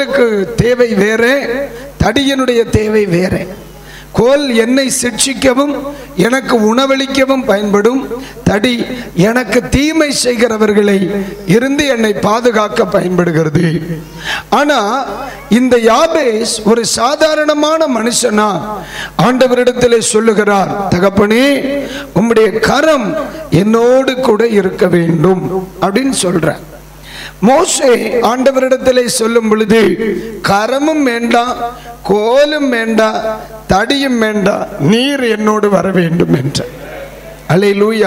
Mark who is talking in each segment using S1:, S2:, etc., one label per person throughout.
S1: கோலுக்கு தேவை வேற தடியினுடைய தேவை வேற கோல் என்னை சிக்ஷிக்கவும் எனக்கு உணவளிக்கவும் பயன்படும் தடி எனக்கு தீமை செய்கிறவர்களை இருந்து என்னை பாதுகாக்க பயன்படுகிறது ஆனா இந்த யாபேஸ் ஒரு சாதாரணமான மனுஷனா ஆண்டவரிடத்திலே சொல்லுகிறார் தகப்பனே உம்முடைய கரம் என்னோடு கூட இருக்க வேண்டும் அப்படின்னு சொல்றார் மோசே ஆண்டவரிடத்திலே சொல்லும் பொழுது கரமும் வேண்டாம் கோலும் வேண்டாம் தடியும் வேண்டாம் நீர் என்னோடு வர வேண்டும் என்ற அலை லூயா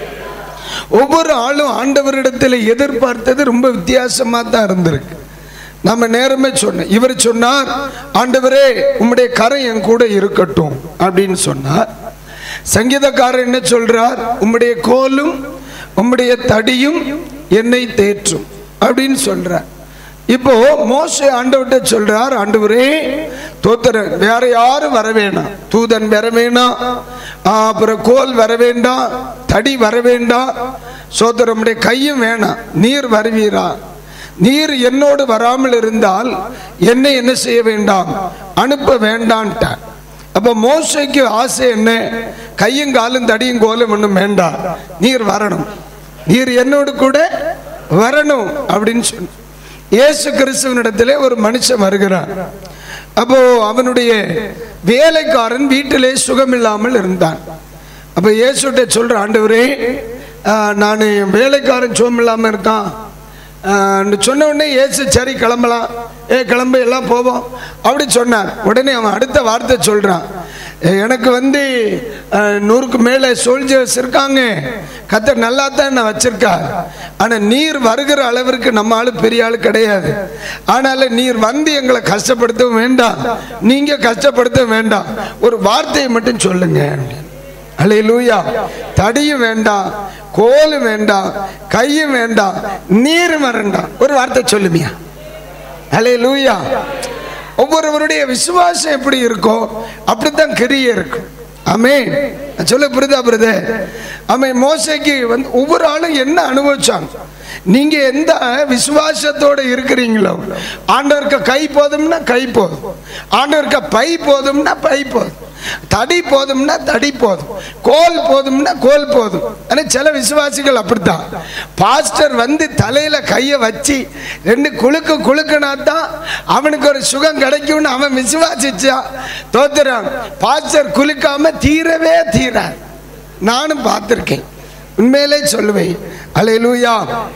S1: ஒவ்வொரு ஆளும் ஆண்டவரிடத்தில் எதிர்பார்த்தது ரொம்ப வித்தியாசமா தான் இருந்திருக்கு நம்ம நேரமே சொன்னேன் இவர் சொன்னார் ஆண்டவரே உம்முடைய கரம் என் கூட இருக்கட்டும் அப்படின்னு சொன்னார் சங்கீதக்காரர் என்ன சொல்றார் உம்முடைய கோலும் உம்முடைய தடியும் என்னை தேற்றும் அப்படின்னு சொல்றார் இப்போ மோசே ஆண்டவர்கிட்ட சொல்றார் ஆண்டவரே தோத்தரன் வேற யாரும் வர வேணாம் தூதன் வர வேணாம் ஆ, அப்புறம் கோல் வர வேண்டாம் தடி வர வேண்டாம் சோதரமுடைய கையும் வேணாம் நீர் வருவீரா நீர் என்னோடு வராமல் இருந்தால் என்னை என்ன செய்ய வேண்டாம் அனுப்ப வேண்டான்ட்டார் அப்ப மோசைக்கு ஆசை என்ன கையும் காலும் தடியும் கோலும் ஒன்றும் வேண்டாம் நீர் வரணும் நீர் என்னோடு கூட வரணும் அப்படின்னு சொன்ன இயேசு கிறிஸ்துவனிடத்திலே ஒரு மனுஷன் வருகிறான் அப்போ அவனுடைய வேலைக்காரன் வீட்டிலே சுகமில்லாமல் இருந்தான் அப்ப இயேசுட்ட சொல்ற ஆண்டவரே நான் என் வேலைக்காரன் சுகமில்லாமல் இருக்கான் ஆஹ் சொன்ன உடனே ஏசு சரி கிளம்பலாம் ஏ கிளம்பு எல்லாம் போவோம் அப்படி சொன்னார் உடனே அவன் அடுத்த வார்த்தை சொல்றான் "ஏ, எனக்கு வந்து ஆஹ், நூறுக்கு மேலே சோல்ஜர்ஸ் இருக்காங்க கத்தர் நல்லா தான் என்ன வச்சிருக்கா ஆனா நீர் வருகிற அளவிற்கு நம்ம ஆளு பெரிய ஆளு கிடையாது ஆனால நீர் வந்து எங்களை கஷ்டப்படுத்தவும் வேண்டாம் நீங்க கஷ்டப்படுத்த வேண்டாம் ஒரு வார்த்தையை மட்டும் சொல்லுங்க அல்லேலூயா தடியும் வேண்டாம் கோலும் வேண்டாம் கையும் வேண்டாம் நீரும் வேண்டாம் ஒரு வார்த்தை சொல்லுமியா அல்லேலூயா ஒவ்வொருவருடைய விசுவாசம் எப்படி இருக்கோ அப்படித்தான் கிரிய இருக்கும் ஆமே சொல்ல புரிதா புரிதே ஆமே மோசைக்கு வந்து ஒவ்வொரு ஆளும் என்ன அனுபவிச்சாங்க நீங்க எந்த விசுவாசத்தோட இருக்கிறீங்களோ ஆண்டவருக்கு கை போதும்னா கை போதும் ஆண்டவருக்கு பை போதும்னா பை போதும் தடி போதும்னா தடி போதும் கோல் போதும்னா கோல் போதும் ஆனா சில விசுவாசிகள் அப்படித்தான் பாஸ்டர் வந்து தலையில கைய வச்சு ரெண்டு குலுக்கு குலுக்குனா தான் அவனுக்கு ஒரு சுகம் கிடைக்கும்னு அவன் விசுவாசிச்சான் தோத்துறான் பாஸ்டர் குலுக்காம தீரவே தீராது நானும் பார்த்துருக்கேன் உண்மையிலே சொல்லுவேன் அலையலூயா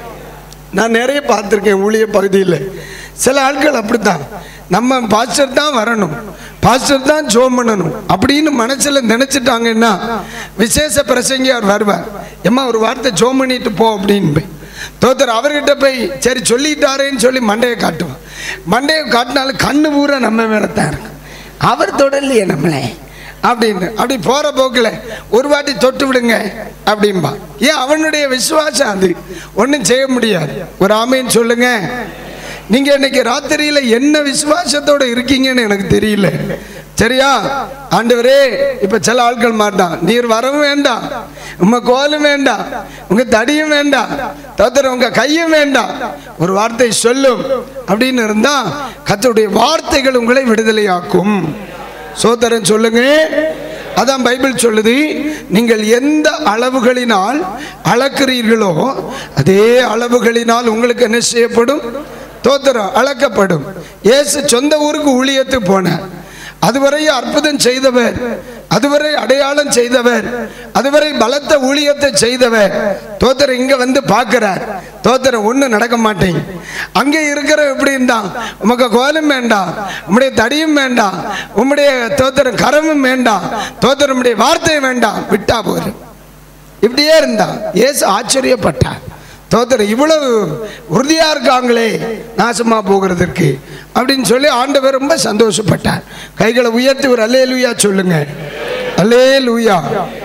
S1: நான் நிறைய பார்த்துருக்கேன் ஊழிய பகுதியில் சில ஆட்கள் அப்படித்தான் நம்ம பாஸ்டர் தான் வரணும் பாஸ்டர் தான் ஜோம் பண்ணணும் அப்படின்னு மனசுல நினைச்சிட்டாங்கன்னா விசேஷ பிரசங்கியார் வருவார் எம்மா ஒரு வார்த்தை ஜோம் பண்ணிட்டு போ அப்படின்னு தோத்தர் அவர்கிட்ட போய் சரி சொல்லிட்டாரேன்னு சொல்லி மண்டையை காட்டுவான் மண்டையை காட்டினாலும் கண்ணு பூரா நம்ம மேல தான் இருக்கு அவர் தொடரலையே நம்மளே அப்படின்னு அப்படி போற போக்குல ஒரு வாட்டி தொட்டு விடுங்க அப்படின்பா ஏன் அவனுடைய விசுவாசம் அது ஒன்றும் செய்ய முடியாது ஒரு ஆமைன்னு சொல்லுங்க நீங்க இன்னைக்கு ராத்திரியில என்ன விசுவாசத்தோட இருக்கீங்கன்னு எனக்கு தெரியல சரியா ஆண்டவரே இப்ப சில ஆட்கள் மாட்டான் நீர் வரவும் வேண்டாம் உங்க கோலும் வேண்டாம் உங்க தடியும் வேண்டாம் தோத்தர உங்க கையும் வேண்டாம் ஒரு வார்த்தை சொல்லும் அப்படின்னு இருந்தா கத்தருடைய வார்த்தைகள் உங்களை விடுதலையாக்கும் சோதரன் சொல்லுங்க அதான் பைபிள் சொல்லுது நீங்கள் எந்த அளவுகளினால் அளக்கிறீர்களோ அதே அளவுகளினால் உங்களுக்கு என்ன செய்யப்படும் தோத்திரம் அளக்கப்படும் இயேசு சொந்த ஊருக்கு ஊழியத்து போனார் அதுவரை அற்புதம் செய்தவர் அதுவரை அடையாளம் செய்தவர் அதுவரை பலத்த ஊழியத்தை செய்தவர் தோத்தர் இங்க வந்து பார்க்கிறார் தோத்தர ஒண்ணு நடக்க மாட்டேங்க அங்கே இருக்கிற எப்படி இருந்தான் உமக்கு கோலம் வேண்டாம் உம்முடைய தடியும் வேண்டாம் உம்முடைய தோத்திரம் கரமும் வேண்டாம் தோத்திரம் உம்முடைய வார்த்தை வேண்டாம் விட்டா போரு இப்படியே இருந்தான் ஏசு ஆச்சரியப்பட்டார் தோத்தர் இவ்வளவு உறுதியா இருக்காங்களே நாசமா போகிறதுக்கு அப்படின்னு சொல்லி ஆண்டவர் ரொம்ப சந்தோஷப்பட்டார் கைகளை உயர்த்தி ஒரு அல்லே லூயா சொல்லுங்க அல்லே லூயா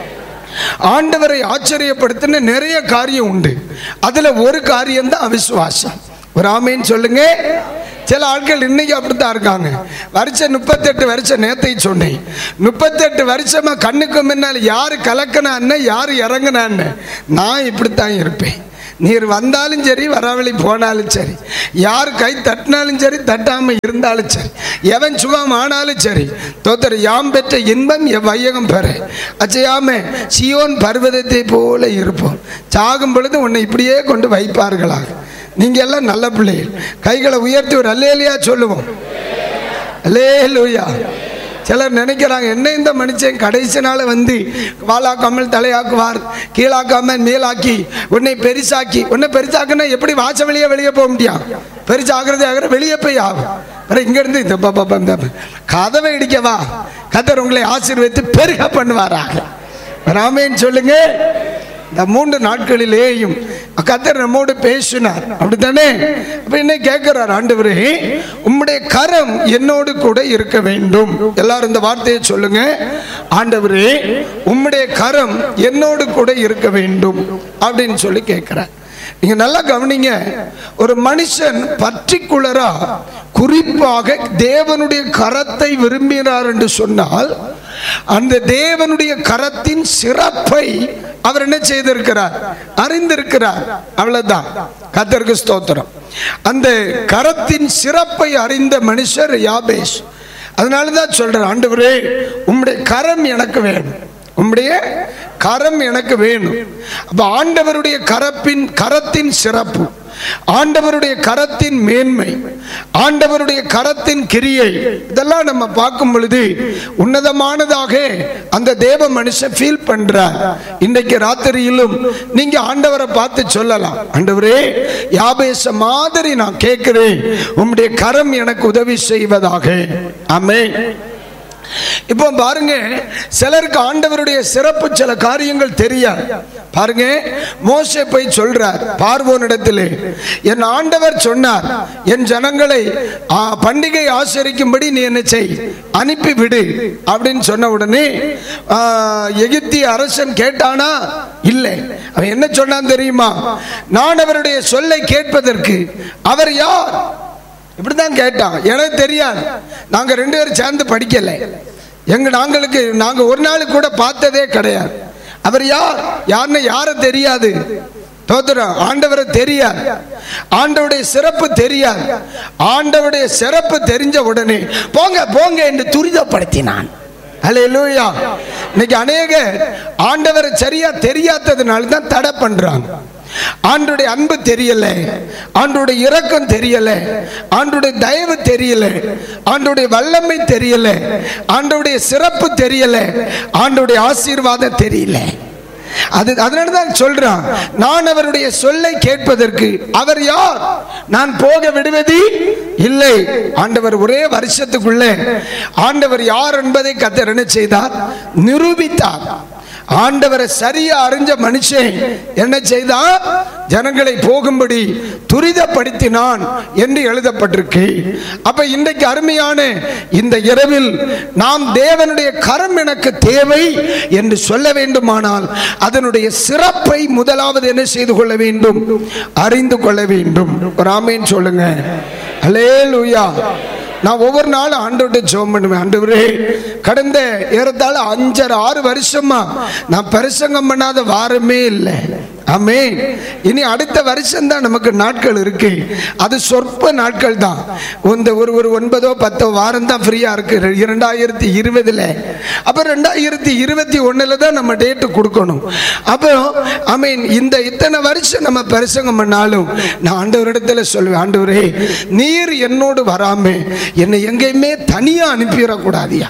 S1: ஆண்டவரை ஆச்சரியப்படுத்தின நிறைய காரியம் உண்டு அதுல ஒரு காரியம் தான் அவிசுவாசம் ஒரு ஆமைன்னு சொல்லுங்க சில ஆட்கள் இன்னைக்கு அப்படித்தான் இருக்காங்க வருஷம் முப்பத்தெட்டு வருஷம் நேத்தை சொன்னேன் முப்பத்தெட்டு வருஷமா கண்ணுக்கு முன்னால் யாரு கலக்கினான்னு யாரு இறங்கினான்னு நான் இப்படித்தான் இருப்பேன் நீர் வந்தாலும் சரி வராவழி போனாலும் சரி யார் கை தட்டினாலும் சரி தட்டாம இருந்தாலும் சரி எவன் சுகம் ஆனாலும் சரி தோத்தர் யாம் பெற்ற இன்பம் என் வையகம் பெற அச்சையாம சியோன் பர்வதத்தை போல இருப்போம் சாகும் பொழுது உன்னை இப்படியே கொண்டு வைப்பார்களாக நீங்க எல்லாம் நல்ல பிள்ளைகள் கைகளை உயர்த்தி ஒரு அல்லேலியா சொல்லுவோம் அல்லேலூயா சிலர் நினைக்கிறாங்க என்ன இந்த மனுஷன் கடைசி நாள் வந்து வாழாக்காமல் தலையாக்குவார் கீழாக்காமல் மேலாக்கி உன்னை பெருசாக்கி உன்னை பெருசாக்குனா எப்படி வாச வெளியே வெளியே போக முடியும் பெருசாகிறது ஆகிற வெளியே போய் ஆகும் அப்புறம் இங்கிருந்து இந்த ப- ப- ப- இந்த கதவை இடிக்கவா கத்தர் உங்களை ஆசீர்வதித்து பெருக பண்ணுவாராக ராமேன்னு சொல்லுங்க இந்த மூன்று நாட்களிலேயும் கத்தர் நம்மோடு பேசினார் அப்படித்தானே அப்ப என்ன கேட்கிறார் ஆண்டவரே உம்முடைய கரம் என்னோடு கூட இருக்க வேண்டும் எல்லாரும் இந்த வார்த்தையை சொல்லுங்க ஆண்டவரே உம்முடைய கரம் என்னோடு கூட இருக்க வேண்டும் அப்படின்னு சொல்லி கேட்கிறார் நீங்க நல்லா கவனிங்க ஒரு மனுஷன் பர்டிகுலரா குறிப்பாக தேவனுடைய கரத்தை விரும்பினார் என்று சொன்னால் அந்த தேவனுடைய கரத்தின் சிறப்பை அவர் என்ன செய்திருக்கிறார் அறிந்திருக்கிறார் அவ்வளவுதான் கத்தருக்கு ஸ்தோத்திரம் அந்த கரத்தின் சிறப்பை அறிந்த மனுஷர் யாபேஷ் அதனால தான் சொல்றேன் ஆண்டவரே உம்முடைய கரம் எனக்கு வேணும் உம்முடைய கரம் எனக்கு வேணும் அப்ப ஆண்டவருடைய கரப்பின் கரத்தின் சிறப்பு ஆண்டவருடைய கரத்தின் மேன்மை ஆண்டவருடைய கரத்தின் கிரியை இதெல்லாம் நம்ம பார்க்கும் பொழுது உன்னதமானதாக அந்த தேவ மனுஷன் ஃபீல் பண்றார் இன்னைக்கு ராத்திரியிலும் நீங்க ஆண்டவரை பார்த்து சொல்லலாம் ஆண்டவரே யாபேச மாதிரி நான் கேட்கிறேன் உம்முடைய கரம் எனக்கு உதவி செய்வதாக ஆமென் இப்போ பாருங்க சிலருக்கு ஆண்டவருடைய சிறப்பு சில காரியங்கள் தெரியாது பாருங்க மோசே போய் சொல்றார் பார்வோனிடத்திலே என் ஆண்டவர் சொன்னார் என் ஜனங்களை ஆ, பண்டிகை ஆசரிக்கும்படி நீ என்ன செய் அனுப்பி விடு அப்படின்னு சொன்ன உடனே ஆ, எகிப்திய அரசன் கேட்டானா இல்லை அவன் என்ன சொன்னான் தெரியுமா நான் அவருடைய சொல்லை கேட்பதற்கு அவர் யார் இப்படிதான் கேட்டான் எனக்கு தெரியாது நாங்க ரெண்டு பேரும் சேர்ந்து படிக்கல எங்க நாங்களுக்கு நாங்க ஒரு நாள் கூட பார்த்ததே கிடையாது அவர் யார் யாருன்னு யார தெரியாது தோத்துறோம் ஆண்டவரை தெரியாது ஆண்டவருடைய சிறப்பு தெரியாது ஆண்டவருடைய சிறப்பு தெரிஞ்ச உடனே போங்க போங்க என்று துரிதப்படுத்தினான் அல்லேலூயா இன்னைக்கு அநேக ஆண்டவரை சரியா தெரியாததுனால தான் தடை பண்றாங்க ஆண்டுடைய அன்பு தெரியல ஆண்டுடைய இரக்கம் தெரியல ஆண்டுடைய தயவு தெரியல ஆண்டுடைய வல்லமை தெரியல ஆண்டுடைய சிறப்பு தெரியல ஆண்டுடைய ஆசீர்வாதம் தெரியல அது அதனால தான் சொல்றான் நான் அவருடைய சொல்லை கேட்பதற்கு அவர் யார் நான் போக விடுவது இல்லை ஆண்டவர் ஒரே வருஷத்துக்குள்ள ஆண்டவர் யார் என்பதை கத்தர் என்ன செய்தார் நிரூபித்தார் ஆண்டவரை சரியா அறிஞ்ச மனுஷன் என்ன செய்தான் ஜனங்களை போகும்படி துரிதப்படுத்தினான் என்று எழுதப்பட்டிருக்கு அப்ப இன்றைக்கு அருமையான இந்த இரவில் நாம் தேவனுடைய கரம் எனக்கு தேவை என்று சொல்ல வேண்டுமானால் அதனுடைய சிறப்பை முதலாவது என்ன செய்து கொள்ள வேண்டும் அறிந்து கொள்ள வேண்டும் ஒரு ஆமேன் சொல்லுங்க ஹalleluya நான் ஒவ்வொரு நாளும் ஆண்டவர்கிட்ட ஜெபம் பண்ணுவேன் ஆண்டவரே கடந்த ஏறத்தாழ அஞ்சரை ஆறு வருஷமா நான் பிரசங்கம் பண்ணாத வாரமே இல்லை ஆமே இனி அடுத்த வருஷம் தான் நமக்கு நாட்கள் இருக்கு அது சொற்ப நாட்கள் தான் இந்த ஒரு ஒரு ஒன்பதோ பத்தோ வாரம் தான் ஃப்ரீயா இருக்கு இரண்டாயிரத்தி இருபதுல அப்ப ரெண்டாயிரத்தி இருபத்தி ஒண்ணுல தான் நம்ம டேட்டு கொடுக்கணும் அப்போ ஐ மீன் இந்த இத்தனை வருஷம் நம்ம பிரசங்கம் பண்ணாலும் நான் ஆண்டவரிடத்துல சொல்லுவேன் ஆண்டவரே நீர் என்னோடு வராம என்னை எங்கேயுமே தனியா அனுப்பிடக்கூடாதியா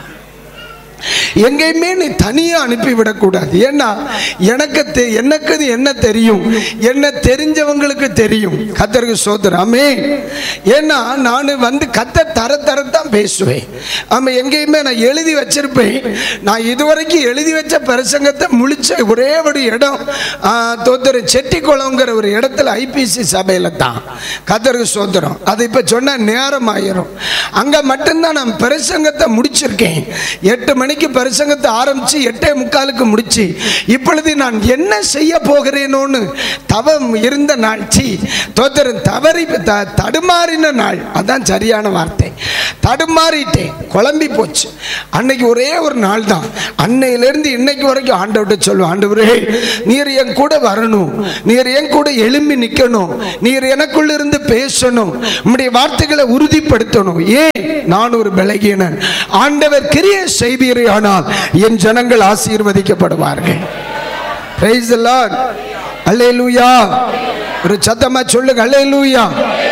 S1: எங்கேயுமே நீ தனியா அனுப்பிவிடக்கூடாது ஏன்னா எனக்கு தெ- எனக்கு இது என்ன தெரியும் என்ன தெரிஞ்சவங்களுக்கு தெரியும் கத்தருக்கு சோதராமே ஏன்னா நான் வந்து கத்த தர தரத்தான் பேசுவேன் ஆமா எங்கேயுமே நான் எழுதி வச்சிருப்பேன் நான் இதுவரைக்கும் எழுதி வச்ச பிரசங்கத்தை முழிச்ச ஒரே ஒரு இடம் ஆ, தோத்தர் செட்டிக்குளங்கிற ஒரு இடத்துல ஐபிசி சபையில தான் கத்தருக்கு சோதரம் அது இப்ப சொன்னா நேரம் ஆயிரும் அங்க மட்டும்தான் நான் பிரசங்கத்தை முடிச்சிருக்கேன் எட்டு மணிக்கு பிரசங்கத்தை ஆரம்பிச்சு எட்டே முக்காலுக்கு முடிச்சு இப்பொழுது நான் என்ன செய்ய போகிறேனோன்னு தவம் இருந்த நாள் சி தோத்திரம் தவறி த- தடுமாறின நாள் அதான் சரியான வார்த்தை தடுமாறிட்டேன் குழம்பி போச்சு அன்னைக்கு ஒரே ஒரு நாள் தான் அன்னையிலிருந்து இன்னைக்கு வரைக்கும் ஆண்டவர்கிட்ட சொல்லுவேன் ஆண்டவரே நீர் என் கூட வரணும் நீர் என் கூட எழும்பி நிற்கணும் நீர் எனக்குள்ள இருந்து பேசணும் உம்முடைய வார்த்தைகளை உறுதிப்படுத்தணும் ஏன் நான் ஒரு பலகீனன் ஆண்டவர் கிரிய செய்வீரே ஆனால் என் ஜனங்கள் ஆசீர்வதிக்கப்படுவார்கள் Praise the Lord. Hallelujah. ஒரு சத்தமா சொல்லுங்க அல்லேலூயா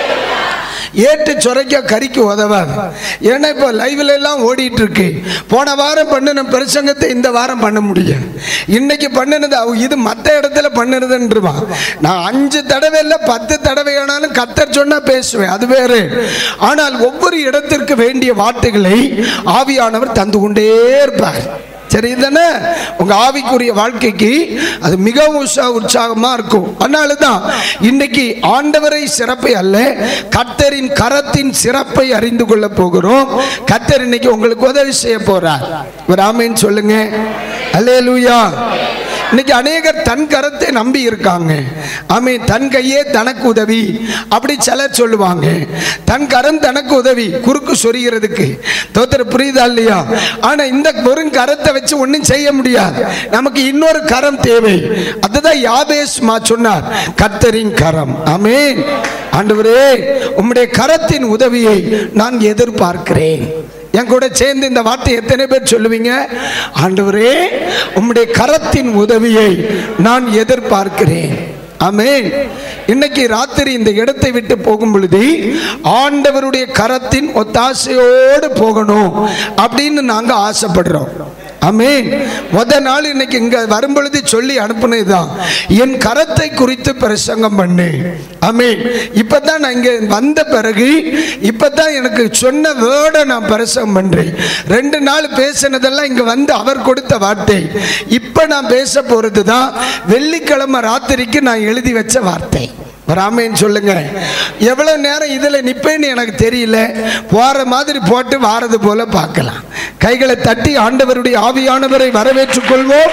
S1: ஏட்டு சுரைக்க கறிக்கு உதவாது ஏன்னா இப்போ லைவ்ல எல்லாம் ஓடிட்டு இருக்கு போன வாரம் பண்ணின பிரசங்கத்தை இந்த வாரம் பண்ண முடியும் இன்னைக்கு பண்ணினது அவ- இது மற்ற இடத்துல பண்ணுறதுன்றான் நான் அஞ்சு தடவை இல்லை பத்து தடவை ஆனாலும் கத்தர் சொன்னா பேசுவேன் அது வேறு ஆனால் ஒவ்வொரு இடத்திற்கு வேண்டிய வார்த்தைகளை ஆவியானவர் தந்து கொண்டே இருப்பார் சரி தானே உங்க ஆவிக்குரிய வாழ்க்கைக்கு அது மிகவும் உற்சா உற்சாகமா இருக்கும் அதனால தான் இன்னைக்கு ஆண்டவரை சிறப்பை அல்ல கர்த்தரின் கரத்தின் சிறப்பை அறிந்து கொள்ள போகிறோம் கர்த்தர் இன்னைக்கு உங்களுக்கு உதவி செய்ய போறார் ஒரு ஆமேன்னு சொல்லுங்க அல்லேலூயா இன்னைக்கு அநேகர் தன் கரத்தை நம்பி இருக்காங்க ஆமே தன் கையே தனக்கு உதவி அப்படி சிலர் சொல்லுவாங்க தன் கரம் தனக்கு உதவி குறுக்கு சொரிகிறதுக்கு தோத்தர புரியுதா இல்லையா ஆனா இந்த ஒரு கரத்தை வச்சு ஒண்ணும் செய்ய முடியாது நமக்கு இன்னொரு கரம் தேவை அதுதான் யாபேஸ் மா சொன்னார் கர்த்தரின் கரம் ஆமென் ஆண்டவரே உம்முடைய கரத்தின் உதவியை நான் எதிர்பார்க்கிறேன் என் கூட சேர்ந்து இந்த வார்த்தை எத்தனை பேர் சொல்லுவீங்க ஆண்டவரே உம்முடைய கரத்தின் உதவியை நான் எதிர்பார்க்கிறேன் ஆமென் இன்னைக்கு ராத்திரி இந்த இடத்தை விட்டு போகும் பொழுது ஆண்டவருடைய கரத்தின் ஒத்தாசையோடு போகணும் அப்படின்னு நாங்க ஆசைப்படுறோம் ஆமென் முத நாள் இன்னைக்கு இங்க வரும்பொழுது சொல்லி அனுப்புனதுதான் என் கரத்தை குறித்து பிரசங்கம் பண்ணு ஆமென் இப்பதான் நான் இங்க வந்த பிறகு இப்பதான் எனக்கு சொன்ன வேர்டை நான் பிரசங்கம் பண்றேன் ரெண்டு நாள் பேசினதெல்லாம் இங்க வந்து அவர் கொடுத்த வார்த்தை இப்ப நான் பேச போறது தான் வெள்ளிக்கிழமை ராத்திரிக்கு நான் எழுதி வச்ச வார்த்தை ராமேன்னு சொல்லுங்க எவ்வளவு நேரம் இதுல நிப்பேன்னு எனக்கு தெரியல போற மாதிரி போட்டு வாரது போல பார்க்கலாம் கைகளை தட்டி ஆண்டவருடைய ஆவியானவரை வரவேற்றுக் கொள்வோம்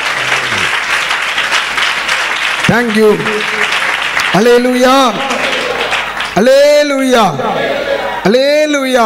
S1: தேங்க்யூ அலேலுயா அலேலுயா அலேலுயா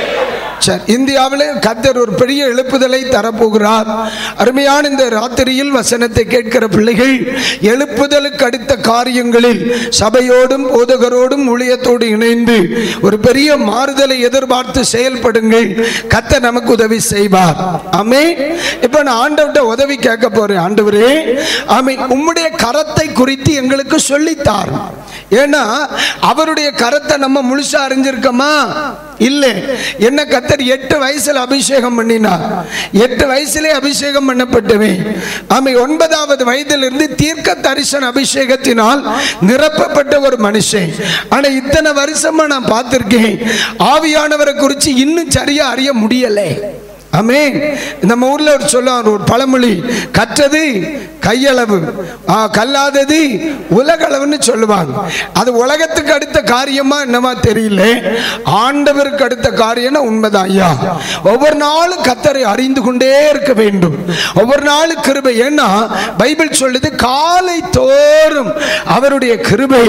S1: சரி இந்தியாவில் கத்தர் ஒரு பெரிய எழுப்புதலை தரப்போகிறார் அருமையான இந்த ராத்திரியில் வசனத்தை கேட்கிற பிள்ளைகள் எழுப்புதலுக்கு அடுத்த காரியங்களில் சபையோடும் போதகரோடும் ஊழியத்தோடு இணைந்து ஒரு பெரிய மாறுதலை எதிர்பார்த்து செயல்படுங்கள் கத்தர் நமக்கு உதவி செய்வார் ஆமே இப்ப நான் ஆண்டவர்கிட்ட உதவி கேட்க போறேன் ஆண்டவரே ஆமே உம்முடைய கரத்தை குறித்து எங்களுக்கு சொல்லித்தார் ஏன்னா அவருடைய கரத்தை நம்ம முழுசா அறிஞ்சிருக்கோமா இல்லை என்ன கத்தர் எட்டு வயசுல அபிஷேகம் பண்ணினார் எட்டு வயசுலே அபிஷேகம் பண்ணப்பட்டவன் ஆமை ஒன்பதாவது வயதிலிருந்து தீர்க்க தரிசன அபிஷேகத்தினால் நிரப்பப்பட்ட ஒரு மனுஷன் ஆனா இத்தனை வருஷமா நான் பார்த்திருக்கேன் ஆவியானவரை குறித்து இன்னும் சரியா அறிய முடியலை ஆமென் நம்ம ஊர்ல ஒரு சொல்லுவார் ஒரு பழமொழி கற்றது கையளவு ஆ, கல்லாதது உலகளவுன்னு சொல்லுவாங்க அது உலகத்துக்கு அடுத்த காரியமா என்னமா தெரியல ஆண்டவருக்கு அடுத்த காரியம்னா உண்மைதான் ஐயா ஒவ்வொரு நாளும் கத்தரை அறிந்து கொண்டே இருக்க வேண்டும் ஒவ்வொரு நாளும் கிருபை ஏன்னா பைபிள் சொல்லுது காலை தோறும் அவருடைய கிருபை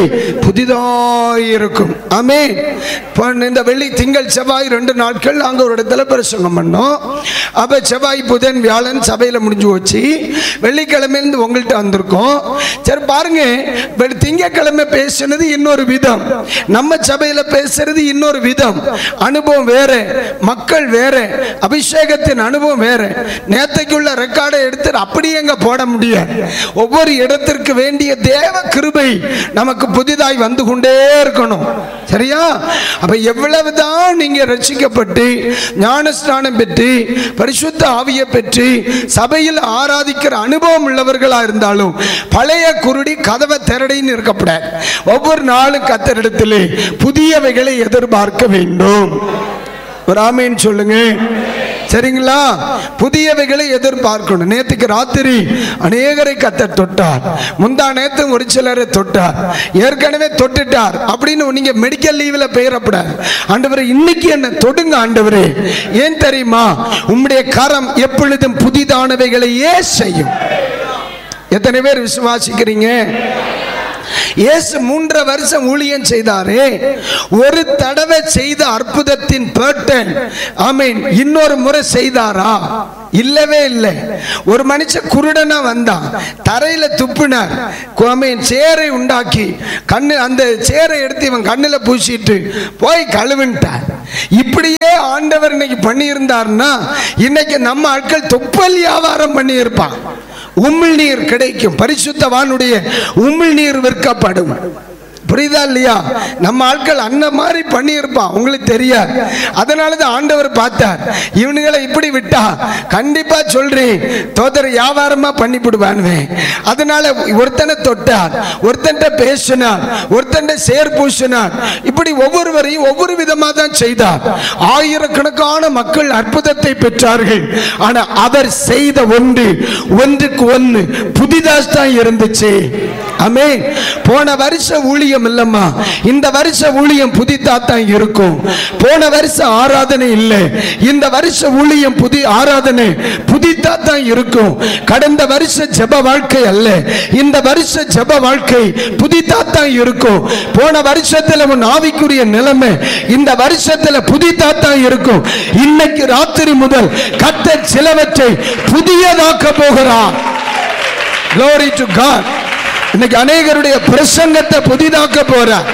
S1: புதிதாய் இருக்கும் ஆமென் இப்போ இந்த வெள்ளி திங்கள் செவ்வாய் ரெண்டு நாட்கள் நாங்கள் ஒரு இடத்துல பிரசங்கம் பண்ணோம் அப்போ செவ்வாய் புதன் வியாழன் சபையில் முடிஞ்சு போச்சு வெள்ளிக்கிழமையிலேருந்து உங்கள்கிட்ட வந்திருக்கோம் சரி பாருங்க வெள்ளி- திங்கட்கிழமை பேசுனது இன்னொரு விதம் நம்ம சபையில் பேசுறது இன்னொரு விதம் அனுபவம் வேற மக்கள் வேற அபிஷேகத்தின் அனுபவம் வேற நேத்தைக்குள்ள ரெக்கார்டை எடுத்து அப்படியே எங்க போட முடியாது ஒவ்வொரு இடத்திற்கு வேண்டிய தேவ கிருபை நமக்கு புதிதாய் வந்து கொண்டே இருக்கணும் சரியா அப்ப எவ்வளவுதான் நீங்க ரட்சிக்கப்பட்டு ஞானஸ்நானம் பெற்று பரிசுத்த ஆவியை பெற்று சபையில் ஆராதிக்கிற அனுபவம் உள்ளவர்களா இருந்தாலும் பழைய குருடி கதவை திரடின்னு இருக்கப்படாது ஒவ்வொரு நாளும் கத்தரிடத்திலே புதியவைகளை எதிர்பார்க்க வேண்டும் ஒரு ஆமேன்னு சொல்லுங்க சரிங்களா புதியவைகளை எதிர்பார்க்கணும் நேத்துக்கு ராத்திரி அநேகரை கத்த தொட்டார் முந்தா நேத்து ஒரு சிலரை தொட்டார் ஏற்கனவே தொட்டுட்டார் அப்படின்னு நீங்க மெடிக்கல் லீவ்ல பெயரப்படாது ஆண்டவரே இன்னைக்கு என்ன தொடுங்க ஆண்டவரே ஏன் தெரியுமா உம்முடைய கரம் எப்பொழுதும் புதிதானவைகளையே செய்யும் எத்தனை பேர் விசுவாசிக்கிறீங்க இயேசு மூன்றரை வருஷம் ஊழியம் செய்தாரே ஒரு தடவை செய்த அற்புதத்தின் பேட்டன் ஆமீன் இன்னொரு முறை செய்தாரா இல்லவே இல்லை ஒரு மனுஷன் குருடனா வந்தான் தரையில துப்புனார் ஆமீன் சேரை உண்டாக்கி கண்ணு அந்த சேரை எடுத்து இவன் கண்ணுல பூசிட்டு போய் கழுவின்ட்டார் இப்படியே ஆண்டவர் இன்னைக்கு பண்ணியிருந்தார்னா இன்னைக்கு நம்ம ஆட்கள் தொப்பல் வியாபாரம் பண்ணியிருப்பான் உமிழ் நீர் கிடைக்கும் பரிசுத்தவானுடைய உமிழ் நீர் விற்கப்படும் புரியுதா இல்லையா நம்ம ஆட்கள் அந்த மாதிரி பண்ணியிருப்பான் உங்களுக்கு தெரியாது அதனால தான் ஆண்டவர் பார்த்தார் இவனுங்களை இப்படி விட்டா கண்டிப்பா சொல்றேன் தோதர வியாபாரமா பண்ணி விடுவானுவேன் அதனால ஒருத்தனை தொட்டார் ஒருத்தன்ட்ட பேசினார் ஒருத்தன்ட்ட சேர் பூசினார் இப்படி ஒவ்வொருவரையும் ஒவ்வொரு விதமா தான் செய்தார் ஆயிரக்கணக்கான மக்கள் அற்புதத்தை பெற்றார்கள் ஆனா அவர் செய்த ஒன்று ஒன்றுக்கு ஒன்று புதிதாஸ் தான் இருந்துச்சு அமே போன வருஷ ஊழியம் இல்லம்மா இந்த வருஷ ஊழியம் புதிதா தான் இருக்கும் போன வருஷ ஆராதனை இல்லை இந்த வருஷ ஊழியம் புதி ஆராதனை புதிதா தான் இருக்கும் கடந்த வருஷ ஜெப வாழ்க்கை அல்ல இந்த வருஷ ஜெப வாழ்க்கை புதிதா தான் இருக்கும் போன வருஷத்துல உன் ஆவிக்குரிய நிலைமை இந்த வருஷத்துல புதிதா தான் இருக்கும் இன்னைக்கு ராத்திரி முதல் கத்தர் சிலவற்றை புதியதாக்க போகிறார் Glory to God. இன்னைக்கு அநேகருடைய பிரசங்கத்தை புதிதாக்க போறார்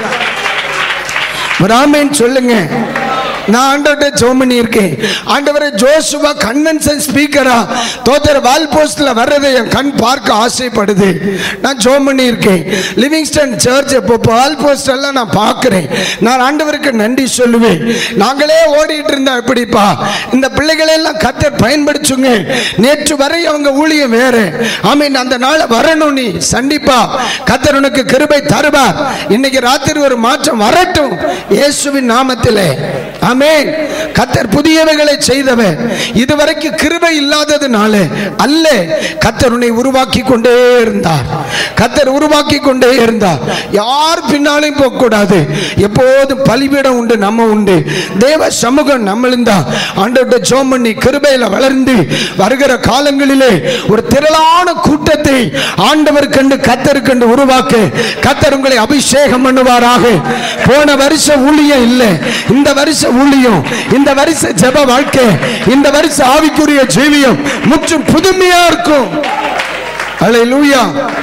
S1: ராமேன் சொல்லுங்க நான் ஆண்டவர்கிட்ட ஜோம் பண்ணியிருக்கேன் ஆண்டவரை ஜோசுவா கன்வென்ஷன் ஸ்பீக்கரா தோத்தர் வால் போஸ்ட்ல வர்றதை என் கண் பார்க்க ஆசைப்படுது நான் ஜோம் பண்ணியிருக்கேன் லிவிங்ஸ்டன் சர்ச் இப்போ வால் போஸ்ட் எல்லாம் நான் பார்க்கிறேன் நான் ஆண்டவருக்கு நன்றி சொல்லுவேன் நாங்களே ஓடிட்டு இருந்தா எப்படிப்பா இந்த பிள்ளைகளை எல்லாம் கத்தர் பயன்படுத்துங்க நேற்று வரை அவங்க ஊழியம் வேற ஆமீன் அந்த நாளை வரணும் நீ சண்டிப்பா கத்தர் உனக்கு கிருபை தருவார் இன்னைக்கு ராத்திரி ஒரு மாற்றம் வரட்டும் இயேசுவின் நாமத்திலே ஆமென் கத்தர் புதியவைகளை செய்தவர் இதுவரைக்கும் கிருபை இல்லாததுனால அல்ல கத்தர் உன்னை உருவாக்கி கொண்டே இருந்தார் கத்தர் உருவாக்கி கொண்டே இருந்தார் யார் பின்னாலையும் போக கூடாது எப்போதும் பலிபீடம் உண்டு நம்ம உண்டு தேவ சமூகம் நம்மளுந்தா ஆண்டவர்கிட்ட ஜோம் பண்ணி கிருபையில வளர்ந்து வருகிற காலங்களிலே ஒரு திரளான கூட்டத்தை ஆண்டவர் கண்டு கத்தர் கண்டு உருவாக்க கத்தர் உங்களை அபிஷேகம் பண்ணுவாராக போன வருஷ ஊழியம் இல்லை இந்த வருஷ ஊழியம் இந்த வருஷ ஜெப வாழ்க்கை இந்த வருஷ ஆவிக்குரிய ஜீவியம் முற்றும் புதுமையா இருக்கும் அல்லேலூயா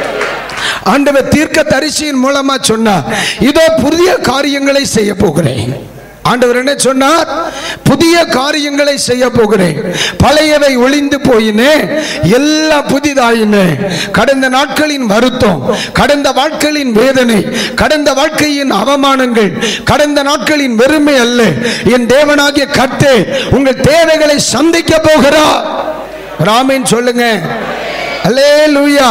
S1: ஆண்டவர் தீர்க்க தரிசியின் மூலமா சொன்னார் இதோ புதிய காரியங்களை செய்ய போகிறேன் ஆண்டவர் என்ன சொன்னார் புதிய காரியங்களை செய்ய போகிறேன் பழையவை ஒளிந்து போயினே எல்லாம் புதிதாயினே கடந்த நாட்களின் வருத்தம் கடந்த வாழ்க்கையின் வேதனை கடந்த வாழ்க்கையின் அவமானங்கள் கடந்த நாட்களின் வெறுமை அல்ல என் தேவனாகிய கர்த்தே உங்கள் தேவைகளை சந்திக்க போகிறார் ராமேன் சொல்லுங்க அல்லே லூயா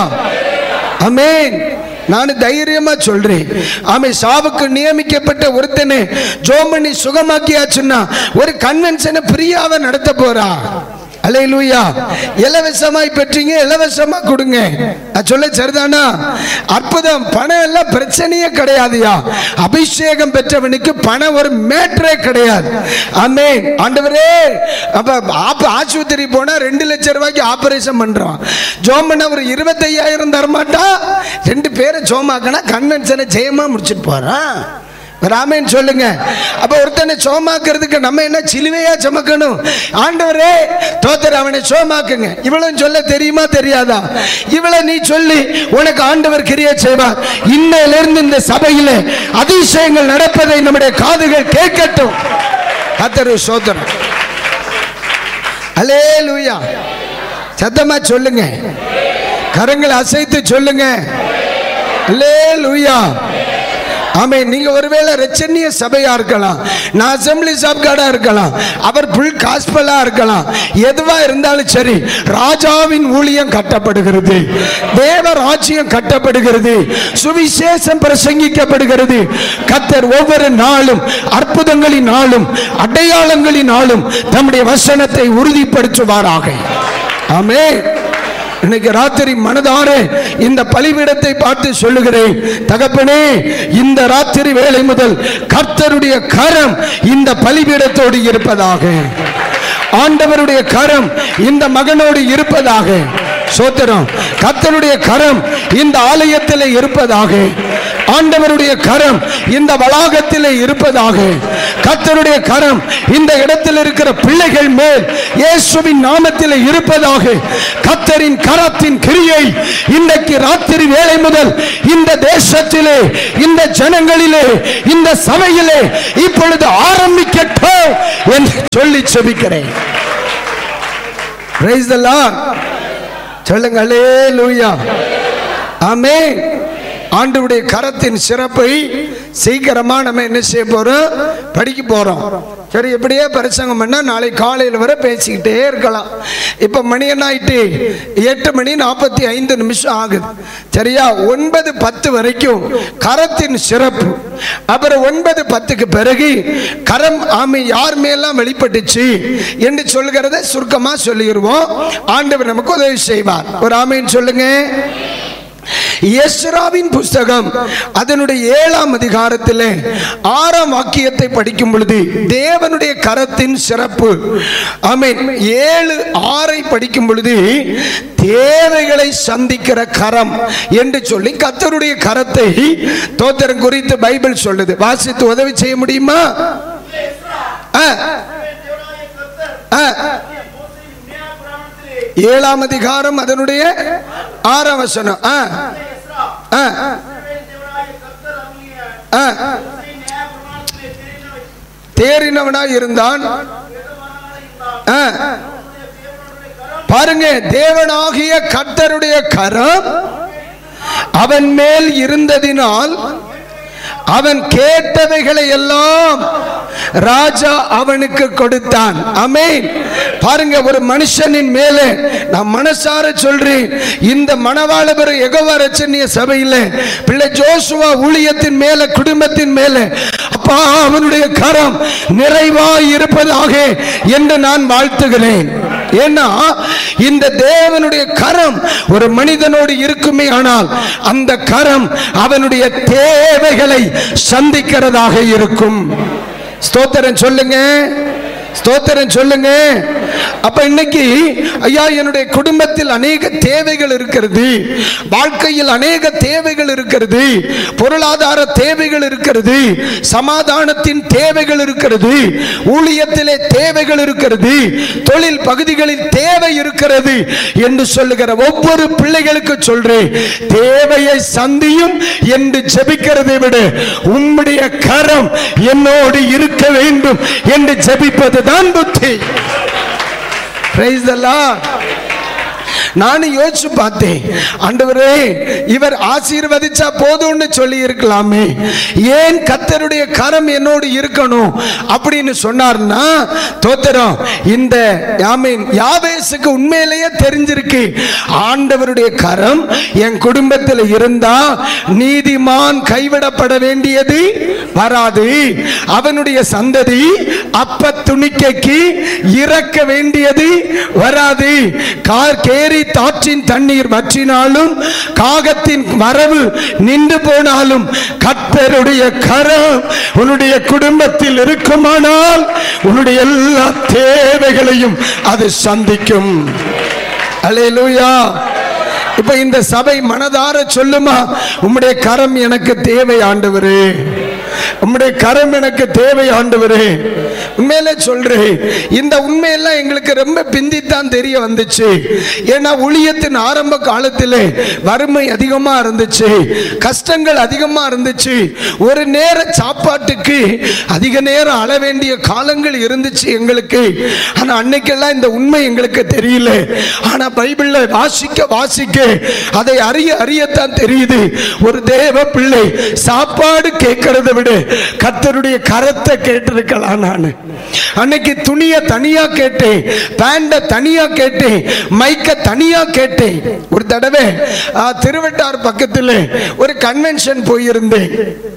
S1: அமேன் நான் தைரியமா சொல்றேன் ஆமை சாவுக்கு நியமிக்கப்பட்ட ஒருத்தனை ஜோமணி சுகமாக்கியாச்சுன்னா ஒரு கன்வென்ஷனை ஃப்ரீயாவை நடத்த போறா அலையிலூயா இலவசமாய் பெற்றீங்க இலவசமா கொடுங்க நான் சொல்ல சரிதானா அற்புதம் பணம் எல்லாம் பிரச்சனையே கிடையாதுயா அபிஷேகம் பெற்றவனுக்கு பணம் ஒரு மேட்டரே கிடையாது ஆமென் ஆண்டவரே அப்ப ஆப்ப ஆஸ்பத்திரி போனா ரெண்டு லட்சம் ரூபாய்க்கு ஆபரேஷன் பண்றான் ஜோம் பண்ண ஒரு இருபத்தையாயிரம் தரமாட்டா ரெண்டு பேரை ஜோமாக்கனா கன்வென்ஷனை ஜெயமா முடிச்சிட்டு போறான் ராமேன் சொல்லுங்க அப்ப ஒருத்தனை சோமாக்குறதுக்கு நம்ம என்ன சிலுவையா சுமக்கணும் ஆண்டவரே தோத்தர் அவனை சோமாக்குங்க இவ்வளவு சொல்ல தெரியுமா தெரியாதா இவ்வளவு நீ சொல்லி உனக்கு ஆண்டவர் கிரியை செய்வார் இன்னையிலிருந்து இந்த சபையில அதிசயங்கள் நடப்பதை நம்முடைய காதுகள் கேட்கட்டும் கத்தரு சோதரம் அலே லூயா சத்தமா சொல்லுங்க கரங்களை அசைத்து சொல்லுங்க அலே லூயா ஆமே நீங்க ஒருவேளை ரச்சனிய சபையா இருக்கலாம் நான் அசம்பிளி ஆஃப் காடா இருக்கலாம் அவர் புல் காஸ்பலா இருக்கலாம் எதுவா இருந்தாலும் சரி ராஜாவின் ஊழியம் கட்டப்படுகிறது தேவ ராஜ்யம் கட்டப்படுகிறது சுவிசேஷம் பிரசங்கிக்கப்படுகிறது கத்தர் ஒவ்வொரு நாளும் அற்புதங்களின் நாளும் அடையாளங்களின் நாளும் தம்முடைய வசனத்தை உறுதிப்படுத்துவாராக ஆமே இன்னைக்கு ராத்திரி மனதார இந்த பலிபீடத்தை பார்த்து சொல்லுகிறேன் தகப்பனே இந்த ராத்திரி வேளை முதல் கர்த்தருடைய கரம் இந்த பலிபீடத்தோடு இருப்பதாக ஆண்டவருடைய கரம் இந்த மகனோடு இருப்பதாக சோத்திரம் கர்த்தருடைய கரம் இந்த ஆலயத்தில் இருப்பதாக ஆண்டவருடைய கரம் இந்த வளாகத்தில் இருப்பதாக கர்த்தருடைய கரம் இந்த இடத்தில் இருக்கிற பிள்ளைகள் மேல் இயேசுவின் நாமத்தில் இருப்பதாக கர்த்தரின் கரத்தின் கிரியை இன்றைக்கு ராத்திரி வேளை முதல் இந்த தேசத்திலே இந்த ஜனங்களிலே இந்த சபையிலே இப்பொழுது ஆரம்பிக்கட்டும் என்று சொல்லி செபிக்கிறேன் Praise the Lord. சொல்லுங்க அல்லேலூயா ஆமென் ஆண்டவருடைய கரத்தின் சிறப்பை சீக்கிரமா நம்ம என்ன செய்ய போறோம் படிக்க போறோம் சரி எப்படியே பிரசங்கம் பண்ணா நாளை காலையில் வரை பேசிக்கிட்டே இருக்கலாம் இப்ப மணி என்ன ஆயிட்டு எட்டு மணி நாற்பத்தி ஐந்து நிமிஷம் ஆகுது சரியா ஒன்பது பத்து வரைக்கும் கரத்தின் சிறப்பு அப்புறம் ஒன்பது பத்துக்கு பிறகு கரம் ஆமை யார் மேலாம் வெளிப்பட்டுச்சு என்று சொல்கிறத சுருக்கமா சொல்லிடுவோம் ஆண்டவர் நமக்கு உதவி செய்வார் ஒரு ஆமைன்னு சொல்லுங்க எஸ்ராவின் புஸ்தகம் அதனுடைய ஏழாம் அதிகாரத்தில் ஆறாம் வாக்கியத்தை படிக்கும் பொழுது தேவனுடைய கரத்தின் சிறப்பு ஆமென் ஏழு ஆறை படிக்கும் பொழுது தேவைகளை சந்திக்கிற கரம் என்று சொல்லி கர்த்தருடைய கரத்தை தோத்திரம் குறித்து பைபிள் சொல்லுது வாசித்து உதவி செய்ய முடியுமா ஆ, ஆ. ஏழாம் அதிகாரம் அதனுடைய ஆறாம் வசனம் ஆ ஆ ஆ தேறினவனாய் இருந்தான் ஆ. பாருங்க தேவனாகிய கர்த்தருடைய கரம் அவன் மேல் இருந்ததினால் அவன் கேட்டவைகளை எல்லாம் ராஜா அவனுக்கு கொடுத்தான் அமேன் பாருங்க ஒரு மனுஷனின் மேலே நான் மனசார சொல்றேன் இந்த மணவாளபுர எகவா ரச்சனிய சபையில் பிள்ளை ஜோசுவா ஊழியத்தின் மேல குடும்பத்தின் மேல அப்பா அவனுடைய கரம் நிறைவாய் இருப்பதாக என்று நான் வாழ்த்துகிறேன் ஏன்னா இந்த தேவனுடைய கரம் ஒரு மனிதனோடு இருக்குமே ஆனால் அந்த கரம் அவனுடைய தேவைகளை சந்திக்கிறதாக இருக்கும் ஸ்தோத்திரம் சொல்லுங்க ஸ்தோத்திரம் சொல்லுங்க அப்ப இன்னைக்கு ஐயா என்னுடைய குடும்பத்தில் அநேக தேவைகள் இருக்கிறது வாழ்க்கையில் அநேக தேவைகள் இருக்கிறது பொருளாதார தேவைகள் இருக்கிறது சமாதானத்தின் தேவைகள் இருக்கிறது ஊழியத்திலே தேவைகள் இருக்கிறது தொழில் பகுதிகளில் தேவை இருக்கிறது என்று சொல்லுகிற ஒவ்வொரு பிள்ளைகளுக்கு சொல்றேன் தேவையை சந்தியும் என்று ஜெபிக்கிறதை விட உம்முடைய கரம் என்னோடு இருக்க வேண்டும் என்று ஜெபிப்பதுதான் புத்தி Praise the Lord. நானும் யோசிச்சு பார்த்தேன் ஆண்டவரே இவர் ஆசீர்வதிச்சா போதும்னு சொல்லி இருக்கலாமே ஏன் கத்தருடைய கரம் என்னோடு இருக்கணும் அப்படின்னு சொன்னார்னா தோத்திரம் இந்த ஆமீன் யாவேசுக்கு உண்மையிலேயே தெரிஞ்சிருக்கு ஆண்டவருடைய கரம் என் குடும்பத்தில் இருந்தா நீதிமான் கைவிடப்பட வேண்டியது வராது அவனுடைய சந்ததி அப்ப துணிக்கைக்கு இறக்க வேண்டியது வராது கார் கேரி தாற்றின் தண்ணீர் வற்றினாலும் காகத்தின் வரவு நின்று போனாலும் கர்த்தருடைய கரம் உன்னுடைய குடும்பத்தில் இருக்குமானால் உன்னுடைய எல்லா தேவைகளையும் அது சந்திக்கும் அல்லேலூயா இப்ப இந்த சபை மனதார சொல்லுமா உம்முடைய கரம் எனக்கு தேவை ஆண்டவரே உம்முடைய கரம் எனக்கு தேவை ஆண்டவரே உண்மையிலே சொல்றேன் இந்த உண்மையெல்லாம் எங்களுக்கு ரொம்ப பிந்தித்தான் தெரிய வந்துச்சு ஏன்னா ஊழியத்தின் ஆரம்ப காலத்திலே வறுமை அதிகமா இருந்துச்சு கஷ்டங்கள் அதிகமா இருந்துச்சு ஒரு நேர சாப்பாட்டுக்கு அதிக நேரம் அழ வேண்டிய காலங்கள் இருந்துச்சு எங்களுக்கு ஆனா அன்னைக்கெல்லாம் இந்த உண்மை எங்களுக்கு தெரியல ஆனா பைபிள்ல வாசிக்க வாசிக்க அதை அறிய அறியத்தான் தெரியுது ஒரு தேவ பிள்ளை சாப்பாடு கேட்கறதை விட கர்த்தருடைய கரத்தை கேட்டிருக்கலாம் நான் அன்னைக்கு துணிய தனியா கேட்டேன் பேண்ட தனியா கேட்டேன் மைக்க தனியா கேட்டேன் ஒரு தடவை ஆ, திருவட்டார் பக்கத்தில் ஒரு கன்வென்ஷன் போயிருந்தேன்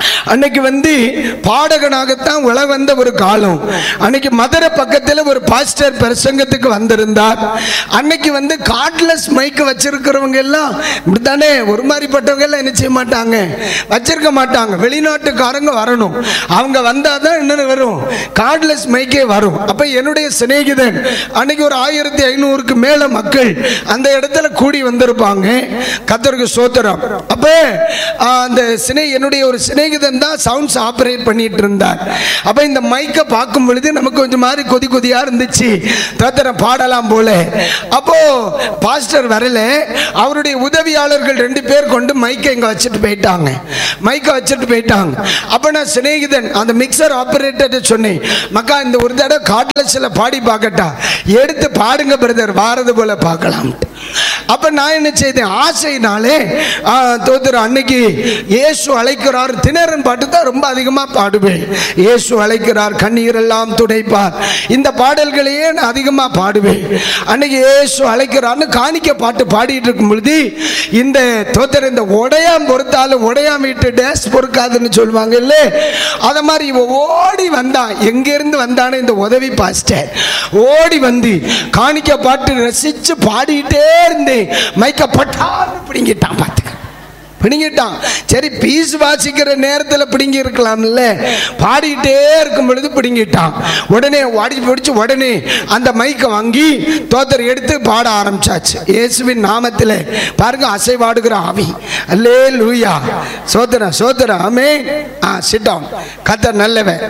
S1: அன்னைக்கு வந்து பாடகனாகத்தான் உல வந்த ஒரு காலம் அன்னைக்கு மதுரை பக்கத்தில் ஒரு பாஸ்டர் பிரசங்கத்துக்கு வந்திருந்தார் அன்னைக்கு வந்து கார்ட்லெஸ் மைக் வச்சிருக்கிறவங்க எல்லாம் இப்படித்தானே ஒரு மாதிரிப்பட்டவங்க எல்லாம் என்ன செய்ய மாட்டாங்க வச்சிருக்க மாட்டாங்க வெளிநாட்டுக்காரங்க வரணும் அவங்க வந்தால் தான் என்ன வரும் கார்ட்லெஸ் மைக்கே வரும் அப்போ என்னுடைய சிநேகிதன் அன்னைக்கு ஒரு ஆயிரத்தி ஐநூறுக்கு மேல மக்கள் அந்த இடத்துல கூடி வந்திருப்பாங்க கத்தருக்கு சோத்திரம் அப்போ அந்த சினை என்னுடைய ஒரு சிநேகிதன் தான் சவுண்ட்ஸ் ஆப்ரேட் பண்ணிட்டு இருந்தார் அப்போ இந்த மைக்கை பார்க்கும் பொழுது நமக்கு கொஞ்சம் மாதிரி கொதி கொதியா இருந்துச்சு தத்திரம் பாடலாம் போல அப்போ பாஸ்டர் வரல அவருடைய உதவியாளர்கள் ரெண்டு பேர் கொண்டு மைக்கை இங்க வச்சுட்டு போயிட்டாங்க மைக்கை வச்சுட்டு போயிட்டாங்க அப்போ நான் சிநேகிதன் அந்த மிக்சர் ஆபரேட்டர் சொன்னேன் மக்கா இந்த ஒரு தடவை காட்லஸில் பாடி பார்க்கட்டா எடுத்து பாடுங்க பிரதர் வாரது போல பார்க்கலாம் அப்ப நான் என்ன செய்தேன் ஆசைனாலே ஆ, தோத்திரம் அன்னைக்கு இயேசு அழைக்கிறார் திணறன் பாட்டு தான் ரொம்ப அதிகமா பாடுவேன் இயேசு அழைக்கிறார் கண்ணீர் எல்லாம் துடைப்பார் இந்த பாடல்களையே நான் அதிகமா பாடுவேன் அன்னைக்கு இயேசு அழைக்கிறார்னு காணிக்க பாட்டு பாடிட்டு இருக்கும் பொழுது இந்த தோத்திரம் இந்த உடையாம் பொறுத்தாலும் உடையாம் வீட்டு டேஸ் பொறுக்காதுன்னு சொல்லுவாங்க இல்ல அத மாதிரி இவ ஓடி வந்தான் எங்க இருந்து வந்தானே இந்த உதவி பாஸ்டர் ஓடி வந்து காணிக்க பாட்டு ரசிச்சு பாடிட்டே இருந்தேன் மைக்க பட்டான்னு பிடிங்கிட்டான் பார்த்துக்க பிடுங்கிட்டான் சரி பீஸ் வாசிக்கிற நேரத்தில் பிடுங்கி இருக்கலாம்ல பாடிட்டே இருக்கும் பொழுது பிடுங்கிட்டான் உடனே வாடி பிடிச்சு உடனே அந்த மைக்கை வாங்கி தோத்தர் எடுத்து பாட ஆரம்பிச்சாச்சு இயேசுவின் நாமத்தில் பாருங்க அசைவாடுகிற ஆவி அல்லே லூயா சோதர சோதர ஆமே ஆ சிட்டான் கத்தர் நல்லவன்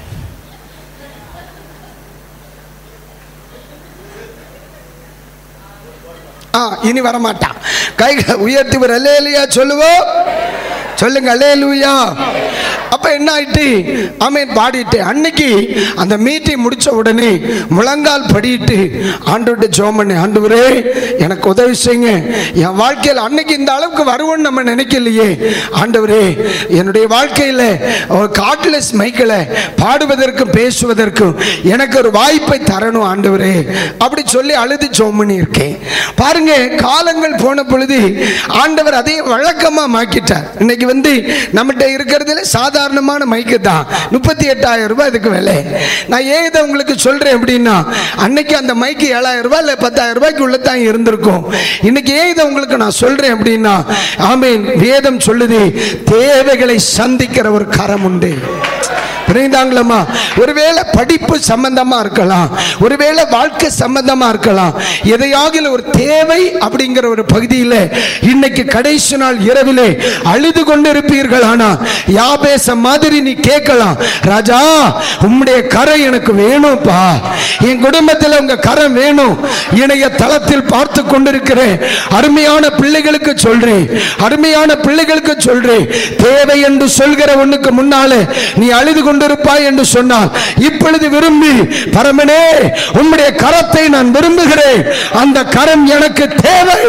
S1: ஆ இனி வரமாட்டான் கைகளை உயர்த்தி ஒரு அல்லேலியா சொல்லுவோம் சொல்லுங்க அல்லேலூயா அப்ப என்ன ஆயிட்டு ஆமென் பாடிட்டு அன்னைக்கு அந்த மீட்டிங் முடிச்ச உடனே முழங்கால் படிட்டு ஆண்டவர்கிட்ட ஜோம் பண்ணி ஆண்டவரே எனக்கு உதவி செய்யுங்க என் வாழ்க்கையில் அன்னைக்கு இந்த அளவுக்கு வருவோம்னு நம்ம நினைக்கலையே ஆண்டவரே என்னுடைய வாழ்க்கையில் ஒரு காட்லெஸ் மைக்கில் பாடுவதற்கும் பேசுவதற்கும் எனக்கு ஒரு வாய்ப்பை தரணும் ஆண்டவரே அப்படி சொல்லி அழுது ஜோம் பண்ணி இருக்கேன் பாருங்க காலங்கள் போன பொழுது ஆண்டவர் அதை வழக்கமா மாக்கிட்டார் இன்னைக்கு வந்து நம்மகிட்ட இருக்கிறதுல சாதாரணமான மைக்கு தான் முப்பத்தி எட்டாயிரம் ரூபாய் இதுக்கு விலை நான் ஏன் இதை உங்களுக்கு சொல்றேன் அப்படின்னா அன்னைக்கு அந்த மைக்கு ஏழாயிரம் ரூபாய் இல்லை பத்தாயிரம் ரூபாய்க்கு உள்ள தான் இருந்திருக்கும் இன்னைக்கு ஏன் இதை உங்களுக்கு நான் சொல்றேன் அப்படின்னா ஆமீன் வேதம் சொல்லுது தேவைகளை சந்திக்கிற ஒரு கரம் உண்டு புரியுதாங்களம்மா ஒருவேளை படிப்பு சம்பந்தமா இருக்கலாம் ஒருவேளை வாழ்க்கை சம்பந்தமா இருக்கலாம் எதையாகில ஒரு தேவை அப்படிங்கிற ஒரு பகுதியில் இன்னைக்கு கடைசி நாள் இரவிலே அழுது கொண்டு இருப்பீர்கள் ஆனா யாபேச மாதிரி நீ கேட்கலாம் ராஜா உம்முடைய கரை எனக்கு வேணும்ப்பா என் குடும்பத்தில் உங்க கரம் வேணும் இணைய தளத்தில் பார்த்து கொண்டிருக்கிறேன் அருமையான பிள்ளைகளுக்கு சொல்றேன் அருமையான பிள்ளைகளுக்கு சொல்றேன் தேவை என்று சொல்கிற ஒண்ணுக்கு முன்னாலே நீ அழுது கொண்டிருப்பாய் என்று சொன்னால் இப்பொழுது விரும்பி பரமனே உம்முடைய கரத்தை நான் விரும்புகிறேன் அந்த கரம் எனக்கு தேவை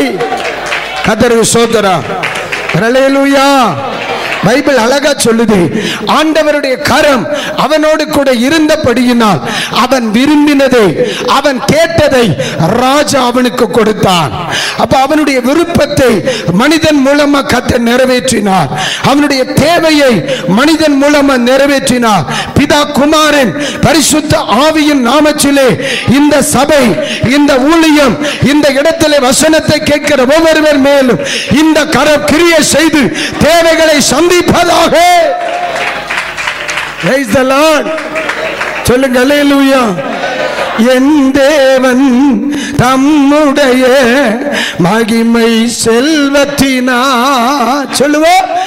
S1: கதறு சோதரா ஹalleluya பைபிள் அழகா சொல்லுது ஆண்டவருடைய கரம் அவனோடு கூட இருந்தபடியினால் அவன் விரும்பினதை அவன் கேட்டதை ராஜா அவனுக்கு கொடுத்தான் அப்ப அவனுடைய விருப்பத்தை மனிதன் மூலமா கத்த நிறைவேற்றினார் அவனுடைய தேவையை மனிதன் மூலமா நிறைவேற்றினார் பிதா குமாரன் பரிசுத்த ஆவியின் நாமத்திலே இந்த சபை இந்த ஊழியம் இந்த இடத்திலே வசனத்தை கேட்கிற ஒவ்வொருவர் மேலும் இந்த கரம் கிரிய செய்து தேவைகளை சந்திப்பதாக Praise the Lord. சொல்லுங்க அல்லேலூயா என் தேவன் தம்முடைய மகிமை செல்வத்தினா சொல்லுவோம்